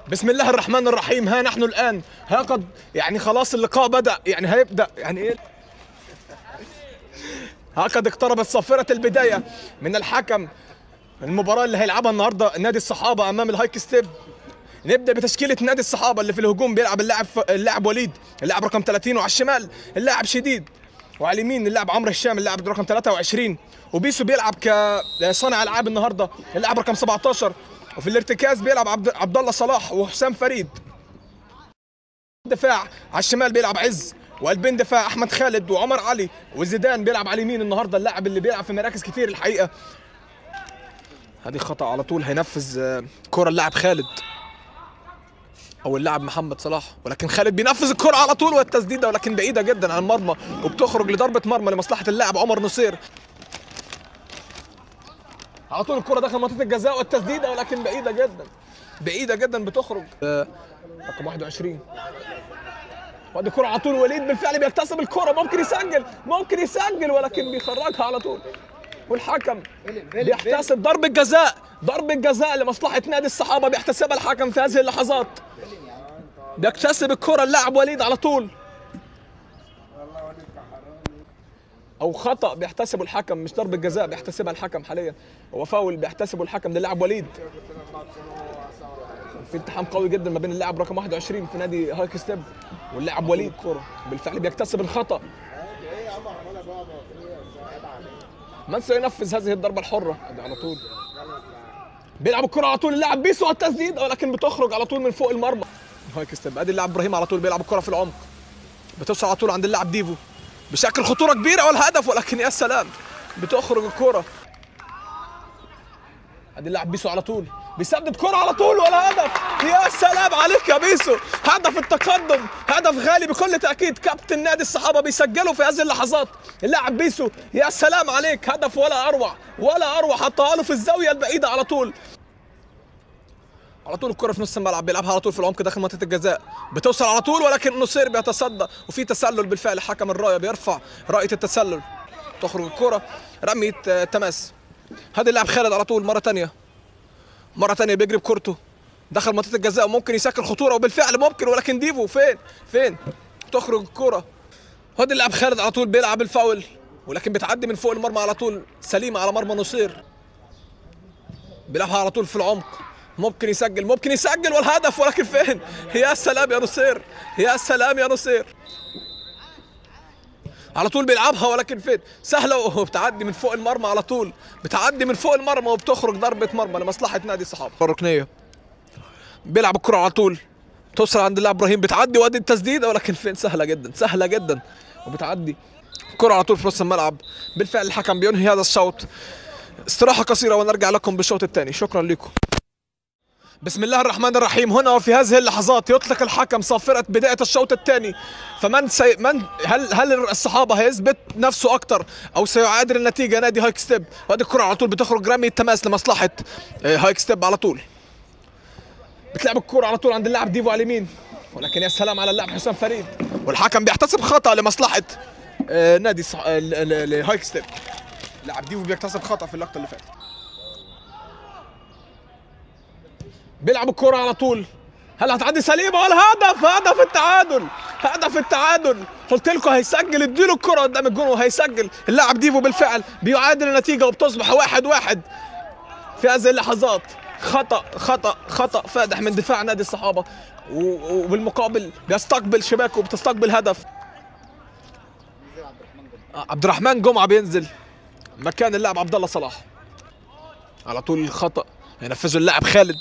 بسم الله الرحمن الرحيم ها نحن الان ها قد يعني خلاص اللقاء بدا يعني هيبدا يعني ايه ها قد اقتربت صافره البدايه من الحكم المباراه اللي هيلعبها النهارده نادي الصحابه امام الهايك ستيب نبدا بتشكيله نادي الصحابه اللي في الهجوم بيلعب اللاعب اللاعب وليد اللاعب رقم 30 وعلى الشمال اللاعب شديد وعلى اليمين اللاعب عمرو هشام اللاعب رقم 23 وبيسو بيلعب كصانع العاب النهارده اللاعب رقم 17 وفي الارتكاز بيلعب عبد عبد الله صلاح وحسام فريد دفاع على الشمال بيلعب عز وقلبين دفاع احمد خالد وعمر علي وزيدان بيلعب على اليمين النهارده اللاعب اللي بيلعب في مراكز كتير الحقيقه هذه خطا على طول هينفذ آه، كره اللاعب خالد او اللاعب محمد صلاح ولكن خالد بينفذ الكره على طول والتسديده ولكن بعيده جدا عن المرمى وبتخرج لضربه مرمى لمصلحه اللاعب عمر نصير على طول الكره داخل منطقه الجزاء والتسديده ولكن بعيده جدا بعيده جدا بتخرج آه، رقم 21 وادي الكره على طول وليد بالفعل بيكتسب الكره ممكن يسجل ممكن يسجل ولكن بيخرجها على طول والحكم بيحتسب ضربة جزاء ضربة جزاء لمصلحة نادي الصحابة بيحتسبها الحكم في هذه اللحظات بيكتسب الكرة اللاعب وليد على طول أو خطأ بيحتسبه الحكم مش ضربة جزاء بيحتسبها الحكم حاليا هو فاول بيحتسبه الحكم للاعب وليد في التحام قوي جدا ما بين اللاعب رقم 21 في نادي هايك ستيب واللاعب وليد كرة بالفعل بيكتسب الخطأ من سينفذ هذه الضربة الحرة ادي على طول بيلعب الكرة على طول اللاعب بيسو التسديد ولكن بتخرج على طول من فوق المرمى هايك ستيب ادي اللاعب ابراهيم على طول بيلعب الكرة في العمق بتوصل على طول عند اللاعب ديفو بشكل خطورة كبيرة والهدف ولكن يا سلام بتخرج الكرة ادي اللاعب بيسو على طول بيسدد كرة على طول ولا هدف يا سلام عليك يا بيسو هدف التقدم هدف غالي بكل تأكيد كابتن نادي الصحابة بيسجله في هذه اللحظات اللاعب بيسو يا سلام عليك هدف ولا أروع ولا أروع حطها له في الزاوية البعيدة على طول على طول الكرة في نص الملعب بيلعبها على طول في العمق داخل منطقة الجزاء بتوصل على طول ولكن نصير بيتصدى وفي تسلل بالفعل حكم الراية بيرفع راية التسلل تخرج الكرة رمية آه، تماس هذا اللاعب خالد على طول مرة تانية مرة تانية بيجري بكورته دخل منطقة الجزاء وممكن يسكر خطورة وبالفعل ممكن ولكن ديفو فين فين تخرج الكرة هذا اللاعب خالد على طول بيلعب الفاول ولكن بتعدي من فوق المرمى على طول سليمة على مرمى نصير بيلعبها على طول في العمق ممكن يسجل ممكن يسجل والهدف ولكن فين يا سلام يا نصير يا سلام يا نصير على طول بيلعبها ولكن فين سهله وبتعدي من فوق المرمى على طول بتعدي من فوق المرمى وبتخرج ضربه مرمى لمصلحه نادي الصحابه الركنيه بيلعب الكره على طول توصل عند اللاعب ابراهيم بتعدي وادي التسديده ولكن فين سهله جدا سهله جدا وبتعدي كرة على طول في نص الملعب بالفعل الحكم بينهي هذا الشوط استراحة قصيرة ونرجع لكم بالشوط الثاني شكرا لكم بسم الله الرحمن الرحيم هنا وفي هذه اللحظات يطلق الحكم صافرة بداية الشوط الثاني فمن سي من هل هل الصحابة هيثبت نفسه أكتر أو سيعادل النتيجة نادي هايك ستيب وهذه الكرة على طول بتخرج رمي التماس لمصلحة آه، هايك ستيب على طول بتلعب الكرة على طول عند اللاعب ديفو على اليمين ولكن يا سلام على اللاعب حسام فريد والحكم بيحتسب خطأ لمصلحة آه، نادي الصح... آه، ل- ل- لهايك ستيب لاعب ديفو بيكتسب خطأ في اللقطة اللي فاتت بيلعب الكرة على طول هل هتعدي سليمة ولا هدف هدف التعادل هدف التعادل قلت لكم هيسجل اديله الكرة قدام الجون وهيسجل اللاعب ديفو بالفعل بيعادل النتيجة وبتصبح واحد واحد في هذه اللحظات خطأ خطأ خطأ فادح من دفاع نادي الصحابة و- وبالمقابل بيستقبل شباكه وبتستقبل هدف آه، عبد الرحمن جمعة بينزل مكان اللاعب عبد الله صلاح على طول الخطأ ينفذه اللاعب خالد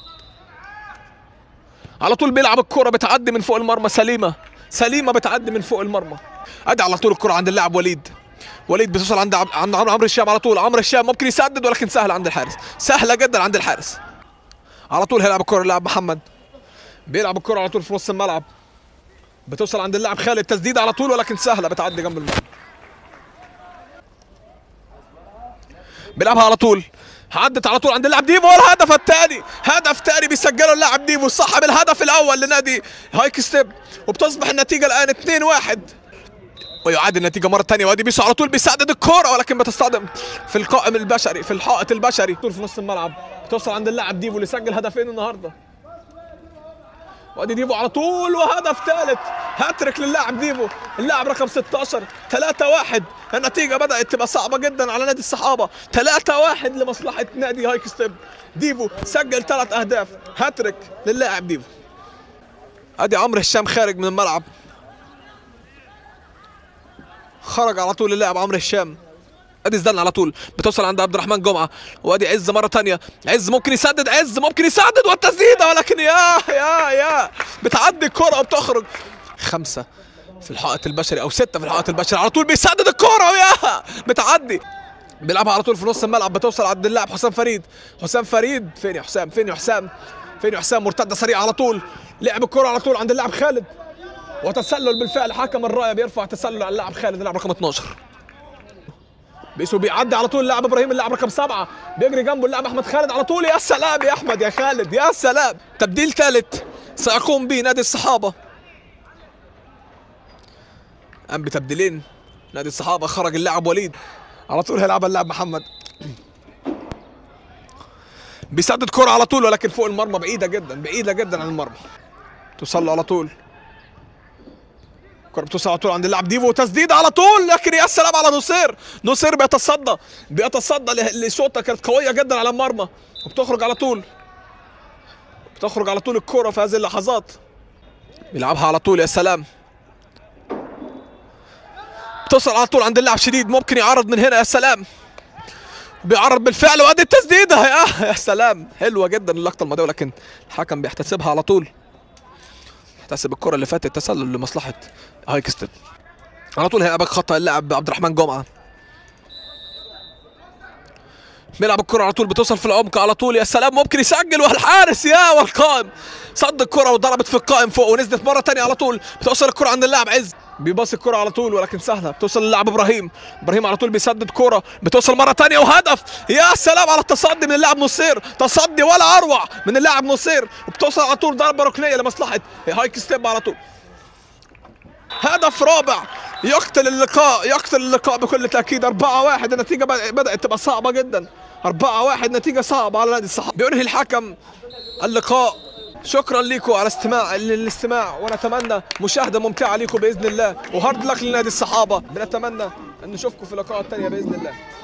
على طول بيلعب الكرة بتعدي من فوق المرمى سليمة سليمة بتعدي من فوق المرمى ادي على طول الكرة عند اللاعب وليد وليد بتوصل عند عم- عند عمرو عمرو الشام على طول عمرو الشام ممكن يسدد ولكن سهلة عند الحارس سهلة جدا عند الحارس على طول هيلعب الكرة اللاعب محمد بيلعب الكرة على طول في نص الملعب بتوصل عند اللاعب خالد تسديد على طول ولكن سهلة بتعدي جنب المرمى بيلعبها على طول عدت على طول عند اللاعب ديفو والهدف الثاني هدف ثاني بيسجله اللاعب ديفو صاحب الهدف الاول لنادي هايك ستيب وبتصبح النتيجه الان 2-1 ويعاد النتيجه مره ثانيه وادي بيسو على طول بيسدد الكوره ولكن بتصطدم في القائم البشري في الحائط البشري طول في نص الملعب توصل عند اللاعب ديفو اللي سجل هدفين النهارده وادي ديفو على طول وهدف ثالث هاتريك للاعب ديفو اللاعب رقم 16 3 1 النتيجة بدأت تبقى صعبة جدا على نادي الصحابة 3 1 لمصلحة نادي هايك ستيب ديفو سجل ثلاث أهداف هاتريك للاعب ديفو ادي عمرو هشام خارج من الملعب خرج على طول اللاعب عمرو هشام ادي زدان على طول بتوصل عند عبد الرحمن جمعه وادي عز مره تانية عز ممكن يسدد عز ممكن يسدد والتسديده ولكن يا يا يا بتعدي الكره وبتخرج خمسه في الحائط البشري او سته في الحائط البشري على طول بيسدد الكره ويا بتعدي بيلعبها على طول في نص الملعب بتوصل عند اللاعب حسام فريد حسام فريد فين يا حسام فين يا حسام فين يا حسام مرتده سريعه على طول لعب الكره على طول عند اللاعب خالد وتسلل بالفعل حكم الرايه بيرفع تسلل على اللاعب خالد اللاعب رقم 12 بيسو بيعدي على طول اللاعب ابراهيم اللاعب رقم سبعه بيجري جنبه اللاعب احمد خالد على طول يا سلام يا احمد يا خالد يا سلام تبديل ثالث سيقوم به نادي الصحابه قام بتبديلين نادي الصحابه خرج اللاعب وليد على طول هيلعبها اللاعب محمد بيسدد كرة على طول ولكن فوق المرمى بعيدة جدا بعيدة جدا عن المرمى توصل له على طول الكرة بتوصل على طول عند اللاعب ديفو تسديد على طول لكن يا سلام على نصير نصير بيتصدى بيتصدى ل- لشوطة كانت قوية جدا على المرمى وبتخرج على طول بتخرج على طول الكرة في هذه اللحظات بيلعبها على طول يا سلام بتوصل على طول عند اللاعب شديد ممكن يعرض من هنا يا سلام بيعرض بالفعل وادي التسديده يا يا سلام حلوه جدا اللقطه الماضيه ولكن الحكم بيحتسبها على طول يحتسب الكره اللي فاتت تسلل لمصلحه هايك ستيب على طول هيبقى خطا اللاعب عبد الرحمن جمعه بيلعب الكرة على طول بتوصل في العمق على طول يا سلام ممكن يسجل والحارس يا والقائم صد الكرة وضربت في القائم فوق ونزلت مرة تانية على طول بتوصل الكرة عند اللاعب عز بيباص الكرة على طول ولكن سهلة بتوصل للاعب ابراهيم ابراهيم على طول بيسدد كرة بتوصل مرة تانية وهدف يا سلام على التصدي من اللاعب نصير تصدي ولا اروع من اللاعب نصير وبتوصل على طول ضربة ركنية لمصلحة هايك ستيب على طول هدف رابع يقتل اللقاء يقتل اللقاء بكل تأكيد 4 1 النتيجة بدأ- بدأت تبقى صعبة جدا 4 1 نتيجة صعبة على نادي الصحابة بينهي الحكم اللقاء شكرا لكم على استماع للاستماع ونتمنى مشاهدة ممتعة لكم بإذن الله وهارد لك لنادي الصحابة بنتمنى أن نشوفكم في لقاءات تانية بإذن الله